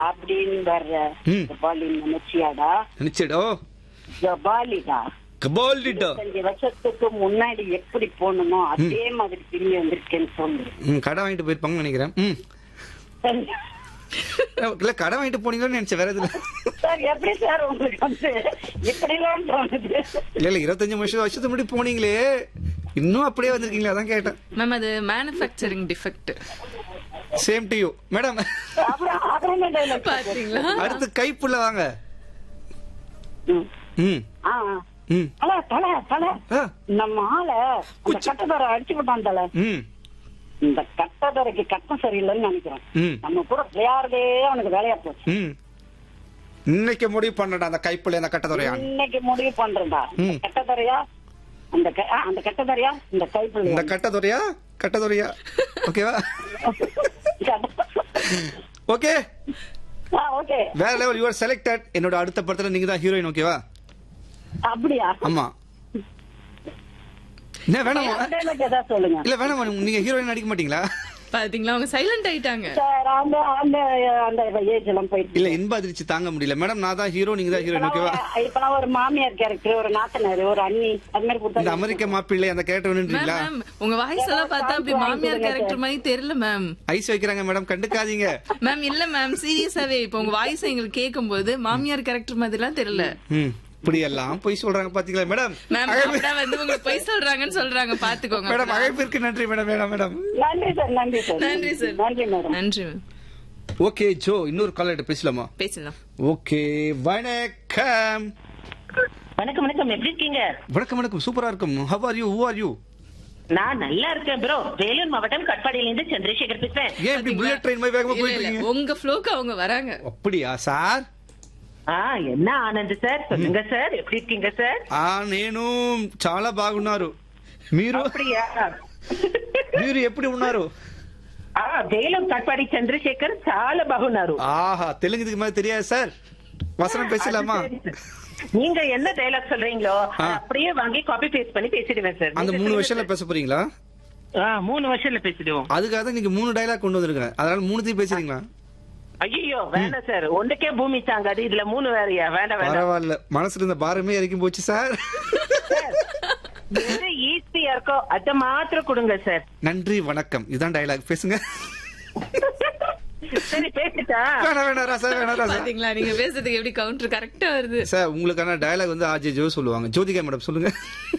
அப்படின்னு வர்ற ம். ஜபாலி நினைச்சியாடா நினைச்சிடோ ஜபாலிடா கபாலிட்டோ இருபத்தஞ்சு வருஷத்துக்கு முன்னாடி எப்படி போகணுமோ அதே மாதிரி திரும்பி வந்திருக்கேன்னு சொல்லு ம் கடை வாங்கிட்டு போயிருப்பாங்கன்னு நினைக்கிறேன் ம் இல்ல கடை வாங்கிட்டு போனீங்கன்னு நினைச்சேன் வேற எதுல சார் எப்படி சார் உங்களுக்கு வந்து இப்படி எல்லாம் தோணுது இல்ல இல்ல இருபத்தஞ்சு வருஷம் வருஷத்துக்கு முன்னாடி போனீங்களே இன்னும் அப்படியே வந்திருக்கீங்களா அதான் கேட்டேன் மேம் அது manufacturing defect same to you madam அப்புறம் அப்புறம் என்ன dialogue? பாத்தீங்களா அடுத்து கைப்புள்ள வாங்க ம். ம் ஆ, ஆ. ம் தல தல தல ஆ, நம்ம ஆள அந்த கட்டதரை அடிச்சு விட்டான் தல ம் இந்த கட்டதரைக்கு கட்டம் சரியில்லைன்னு நினைக்கிறேன் ம் நம்ம கூட விளையாடுறதே அவனுக்கு வேலையா போச்சு ம் இன்னைக்கு முடிவு பண்ணடா அந்த கைப்புள்ள அந்த கட்டதுறையான் இன்னைக்கு முடிவு பண்றேன்டா ம். கட்டதரையா அந்த க- ஆ, அந்த கட்டதரையா இந்த கைப்பிள்ளை இந்த கட்டதுறையா கட்டதுறையா ஓகேவா ஓகே ஆ ஓகே வேற லெவல் யூ ஆர் செலக்டட் என்னோட அடுத்த படத்துல நீங்க தான் ஹீரோயின் ஓகேவா அப்படியா ஆமா என்ன வேணாமா dialogue ஏதாவது சொல்லுங்க இல்ல வேணாமா நீங்க ஹீரோயின் நடிக்க மாட்டீங்களா பாத்தீங்களா அவங்க சைலண்ட் ஆயிட்டாங்க சார் அந்த அந்த அந்த ஏஜ் எல்லாம் போயிட்டு இல்ல இன்ப அதிர்ச்சி தாங்க முடியல மேடம் நான் தான் ஹீரோ நீங்க தான் ஹீரோயின் ஓகேவா இப்பெல்லாம் ஒரு மாமியார் கேரக்டர் ஒரு நாத்தனார் ஒரு அண்ணி அது மாதிரி இந்த கொடுத்தா அமெரிக்க மாப்பிள்ளை அந்த கேரக்டர் மேம் வேணுன்றீங்களா மேம் உங்க வாய்ஸ் எல்லாம் பார்த்தா அப்படி மாமியார் கேரக்டர் மாதிரி தெரியல மேம் ஐஸ் வைக்கிறாங்க மேடம் கண்டுக்காதீங்க மேம் இல்ல மேம் சீரியஸாவே இப்போ உங்க வாய்ஸ் எங்களுக்கு கேட்கும்போது மாமியார் கேரக்டர் மாதிரி எல்லாம் தெரியல ம் இப்படி எல்லாம் போய் சொல்றாங்க பாத்தீங்களா மேடம் மேம் அப்படியே வந்து உங்களுக்கு பொய் சொல்றாங்கன்னு சொல்றாங்க பாத்துக்கோங்க மேடம் அழைப்பிற்கு நன்றி மேடம் மேடம் மேடம் நன்றி சார் நன்றி சார் நன்றி சார் நன்றி மேடம் நன்றி மேம் ஓகே ஜோ இன்னொரு காலர்கிட்ட பேசலாமா பேசலாம் ஓகே வணக்கம் வணக்கம் வணக்கம் எப்படி இருக்கீங்க வணக்கம் வணக்கம் சூப்பரா இருக்கும் how are you who are you நான் நல்லா இருக்கேன் ப்ரோ வேலூர் மாவட்டம் கட்பாடியில இருந்து சந்திரசேகர் பேசுறேன் ஏன் இப்படி புல்லட் ட்ரெயின் மாதிரி வேகமா இல்ல, போயிட்டு இல்ல, இருக்கீங்க உங்க ஃப்ளோக்கு அவங்க வராங்க அப்படியா சார் ஆ என்ன ஆனந்த் சார் சொல்லுங்க சார் எப்படி இருக்கீங்க சார் ఆ నేను చాలా బాగున్నారు మీరు அப்படியா మీరు ఎప్పుడు ఉన్నారు ఆ వేలూరు కట్పాడి చంద్రశేఖర్ చాలా బాగున్నారు ஆஹா தெலுங்குக்கு மாதிரி தெரியாது சார் வசனம் பேசலாமா அது சரி. நீங்க என்ன டைலாக் சொல்றீங்களோ ஆ. அதை அப்படியே வாங்கி காப்பி பேஸ்ட் பண்ணி பேசிடுவேன் சார் அந்த மூணு வருஷம்ல பேச போறீங்களா ஆ, மூணு வருஷம்ல பேசிடுவோம் அதுக்காக தான் நீங்க மூணு டைலாக் கொண்டு வந்திருக்கேன் அதனால மூணுத்தையும் பேசுறீங்களா ஐயோ வேண்டாம் சார் ஒன்றுக்கே பூமி தாங்காது இதுல மூணு வேறையா வேண்டாம் வேண்டாம் பரவாயில்ல மனசுல இருந்த பாரமே இறக்கி போச்சு சார் எது ஈஸியா இருக்கோ அதை மாத்திரம் கொடுங்க சார் நன்றி வணக்கம் இதான் டைலாக் பேசுங்க சரி பேசிட்டா வேணாம் வேணாம் ராசா வேணாம் ராசா பாத்தீங்களா நீங்க பேசுறதுக்கு எப்படி கவுண்டர் கரெக்டா வருது சார் உங்களுக்கான டயலாக் வந்து ஆர்ஜே ஜோ சொல்லுவாங்க ஜோதிகா மேடம் சொல்லுங்க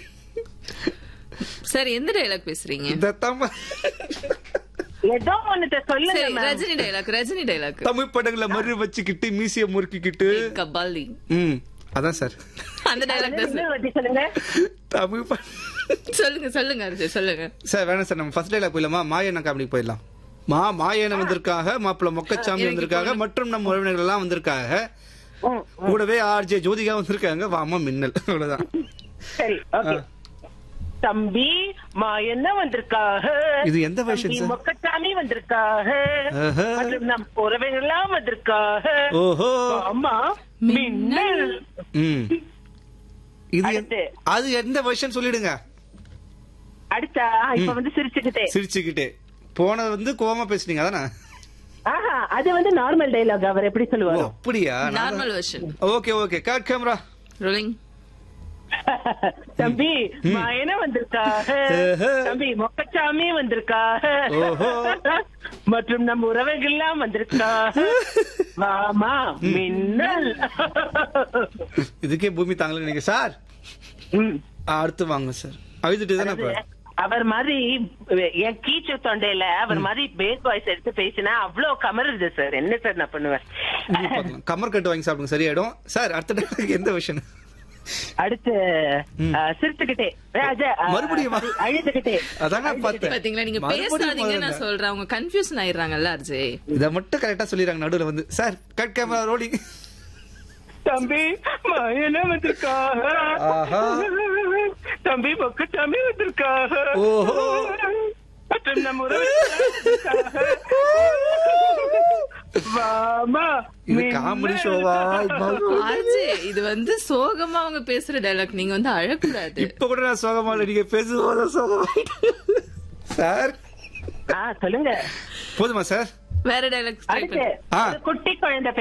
சார் எந்த டைலாக் பேசுறீங்க இந்த தம்ம ஏதோ ஒண்ணுத்த சொல்லுங்க சரி ma'am. Rajini dialogue Rajini dialogue Tamil படங்களை மறு வச்சுக்கிட்டு மீசிய முறுக்கிக்கிட்டு கபாலி ம் அதான் சார் அந்த டைலாக் தான் இன்னொரு வாட்டி சொல்லுங்க தமிழ் பட சொல்லுங்க சொல்லுங்க அர்ஜுன் சொல்லுங்க சார் வேணாம் சார் நம்ம ஃபர்ஸ்ட் டைலாக் போயிடலாமா மாயண்ண காமெடி போயிடலாம் மா மாயண்ண வந்திருக்காக மாப்பிள்ள மொக்கச்சாமி எனக்கு வந்திருக்காக தோணு- மற்றும் நம்ம உறவினர்கள் எல்லாம் வந்திருக்காங்க ம், கூடவே ஆர்ஜே ஜோதிகா வந்திருக்காங்க வாமா மின்னல் அவ்வளவுதான் சரி ஓகே ஆ. தம்பி மா என்ன வந்திருக்காக இது எந்த version, தம்பி sir? மொக்கச்சாமி வந்திருக்காக ஆஹா. மற்றும் நம் உறவுகள் எல்லாம் வந்திருக்காக ஓஹோ அம்மா மின்னல் ம் இது எந்த- அடுத்து. அது எந்த வருஷன் சொல்லிடுங்க அடுத்தா இப்ப வந்து சிரிச்சுக்கிட்டே சிரிச்சுக்கிட்டே போனது வந்து கோவமா பேசுனீங்க அதானே ஆஹா அது வந்து நார்மல் டைலாக் அவர் எப்படி ஓ, சொல்லுவாரு அப்படியா normal version okay okay cut camera rolling தம்பி மாயன வந்திருக்காக ஆஹா. தம்பி மொக்கச்சாமி வந்திருக்காக ஓஹோ. மற்றும் நம் உறவுகள் எல்லாம் வந்திருக்காக மாமா மின்னல் இதுக்கே பூமி தாங்கல நீங்க சார் ம். அடுத்து வாங்க சார் அழுதுட்டு தானே இப்ப அவர் மாதிரி என் கீச்சு தொண்டையில அவர் மாதிரி பேஸ் வாய்ஸ் எடுத்து பேசினா அவ்வளவு கமருது சார் என்ன சார் நான் பண்ணுவேன் இது பார்க்கலாம். கமர் கட்டு வாங்கி சாப்பிடுங்க சரியாயிடும் சார் அடுத்த dialogue எந்த விஷயம் அடுத்து ம். ஆ, சிரிச்சுக்கிட்டே ராஜா, ஆ, மறுபடியுமா? sorry, அழுதுகிட்டே அதானே பார்த்தேன் பாத்தீங்களா நீங்க மறுபடியும் பேசாதீங்க முதல்ல. நான் சொல்றேன் அவங்க கன்ஃபியூஷன் ஆயிடுறாங்கல்ல அர்ஜய் இத மட்டும் கரெக்டா சொல்லிடுறாங்க நடுவுல வந்து சார் கட் கேமரா ரோலிங் தம்பி மாயன வந்திருக்காக ஆஹா. தம்பி மொக்கச்சாமி வந்திருக்காக ஓஹோ. மற்றும் நம்ம உறவுகளுக்காக. வாமா இது மின்னல். காமெடி ஷோவா ஆர்ஜே இது வந்து சோகமா அவங்க பேசுற டைலாக் நீங்க வந்து அழக்கூடாது இப்ப கூட நான் சோகமா இல்ல நீங்க பேசும்போது சோகமா சார் ஆ சொல்லுங்க போதுமா சார் வேற டைலாக் ட்ரை அடுத்து பண்ணு ஆ. ஒரு குட்டி குழந்தை